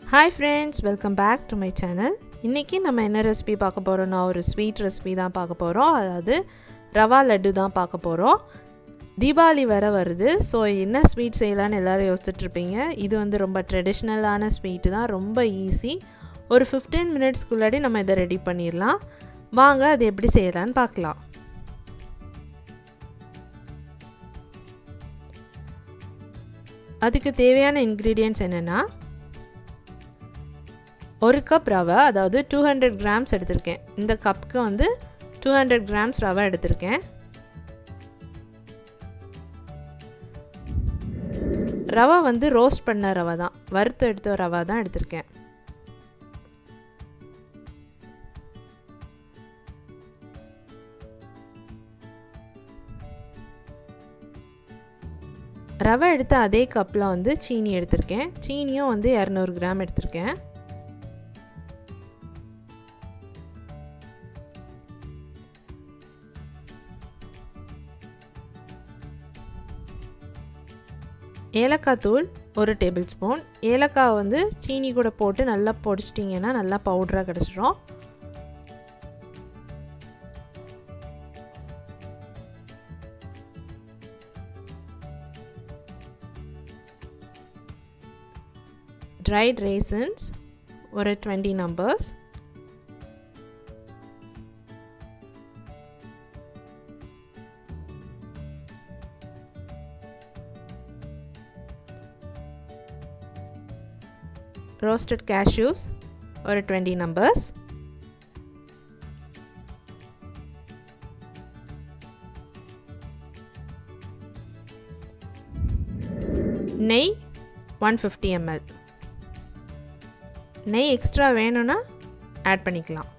Hi friends welcome back to my channel இன்றைக்கி நம்ம என்ன ரெசிபி பார்க்க போகிறோம்னா ஒரு ஸ்வீட் ரெசிபி தான் பார்க்க போகிறோம் அதாவது ரவா லட்டு தான் பார்க்க போகிறோம் தீபாவளி வர வருது ஸோ என்ன ஸ்வீட் செய்யலான்னு எல்லோரும் யோசிச்சுட்ருப்பீங்க இது வந்து ரொம்ப ட்ரெடிஷ்னலான ஸ்வீட்டு தான் ரொம்ப ஈஸி ஒரு ஃபிஃப்டீன் மினிட்ஸ்க்குள்ளாடி நம்ம இதை ரெடி பண்ணிடலாம் வாங்க அது எப்படி செய்யலான்னு பார்க்கலாம் அதுக்கு தேவையான இன்க்ரீடியன்ட்ஸ் என்னென்னா ஒரு கப் ரவை அதாவது டூ ஹண்ட்ரட் கிராம்ஸ் எடுத்திருக்கேன் இந்த கப்புக்கு வந்து டூ ஹண்ட்ரட் கிராம்ஸ் ரவை எடுத்திருக்கேன் ரவை வந்து ரோஸ்ட் பண்ண ரவை தான் வறுத்து எடுத்த ரவை தான் எடுத்திருக்கேன் ரவை எடுத்த அதே கப்பில் வந்து சீனி எடுத்திருக்கேன் சீனியும் வந்து இரநூறு கிராம் எடுத்திருக்கேன் ஏலக்காய் தூள் ஒரு டேபிள் ஸ்பூன் ஏலக்காய் வந்து சீனி கூட போட்டு நல்லா பொடிச்சிட்டிங்கன்னா நல்லா பவுடராக கிடச்சிரும் ட்ரைட் ரேசன்ஸ் ஒரு டுவெண்ட்டி நம்பர்ஸ் roasted cashews ஒரு டுவெண்ட்டி நம்பர்ஸ் நெய் ஒன் ஃபிஃப்டி எம்எல் நெய் எக்ஸ்ட்ரா வேணும்னா ஆட் பண்ணிக்கலாம்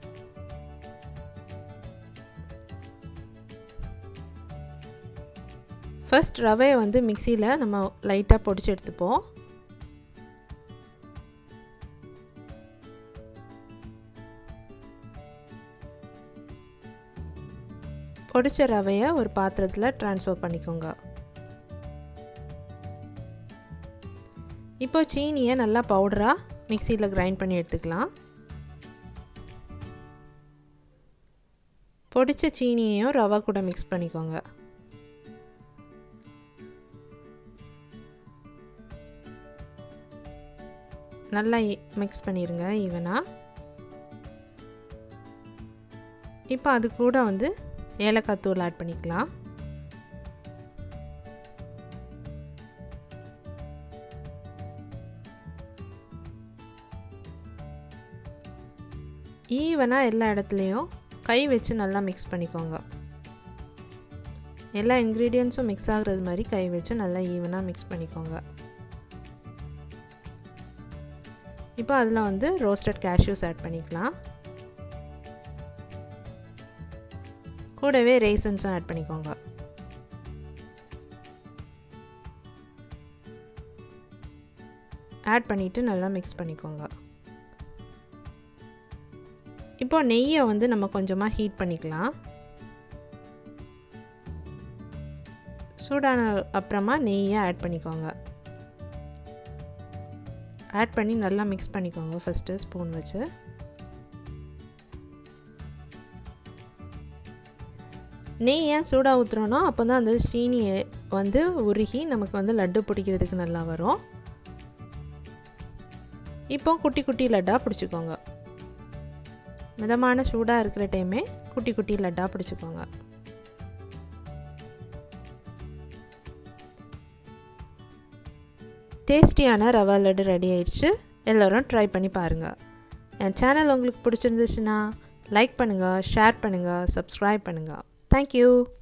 ஃபஸ்ட் ரவையை வந்து மிக்சியில் நம்ம லைட்டாக பொடிச்சு எடுத்துப்போம் பொடிச்ச ரவையை ஒரு பாத்திரத்தில் ட்ரான்ஸ்ஃபர் பண்ணிக்கோங்க இப்போ சீனியை நல்லா பவுடராக மிக்சியில் கிரைண்ட் பண்ணி எடுத்துக்கலாம் பொடிச்ச சீனியையும் ரவா கூட மிக்ஸ் பண்ணிக்கோங்க நல்லா மிக்ஸ் பண்ணிடுங்க ஈவனாக இப்போ அது கூட வந்து ஏலக்காய் தூள் ஆட் பண்ணிக்கலாம் ஈவனாக எல்லா இடத்துலையும் கை வச்சு நல்லா மிக்ஸ் பண்ணிக்கோங்க எல்லா இன்க்ரீடியன்ஸும் மிக்ஸ் ஆகுறது மாதிரி கை வச்சு நல்லா ஈவனாக மிக்ஸ் பண்ணிக்கோங்க இப்போ அதில் வந்து ரோஸ்டட் கேஷ்யூஸ் ஆட் பண்ணிக்கலாம் கூடவே ரேசன்ஸும் ஆட் பண்ணிக்கோங்க ஆட் பண்ணிவிட்டு நல்லா மிக்ஸ் பண்ணிக்கோங்க இப்போ நெய்யை வந்து நம்ம கொஞ்சமாக ஹீட் பண்ணிக்கலாம் சூடான அப்புறமா நெய்யை ஆட் பண்ணிக்கோங்க ஆட் பண்ணி நல்லா மிக்ஸ் பண்ணிக்கோங்க ஃபஸ்ட்டு ஸ்பூன் வச்சு நெய் ஏன் சூடாக ஊற்றுறோன்னா அப்போ தான் அந்த சீனியை வந்து உருகி நமக்கு வந்து லட்டு பிடிக்கிறதுக்கு நல்லா வரும் இப்போ குட்டி குட்டி லட்டாக பிடிச்சிக்கோங்க மிதமான சூடாக இருக்கிற டைமே குட்டி குட்டி லட்டாக பிடிச்சிக்கோங்க டேஸ்டியான ரவா லட்டு ரெடி ஆயிடுச்சு எல்லோரும் ட்ரை பண்ணி பாருங்கள் என் சேனல் உங்களுக்கு பிடிச்சிருந்துச்சுன்னா லைக் பண்ணுங்கள் ஷேர் பண்ணுங்கள் சப்ஸ்கிரைப் பண்ணுங்கள் Thank you.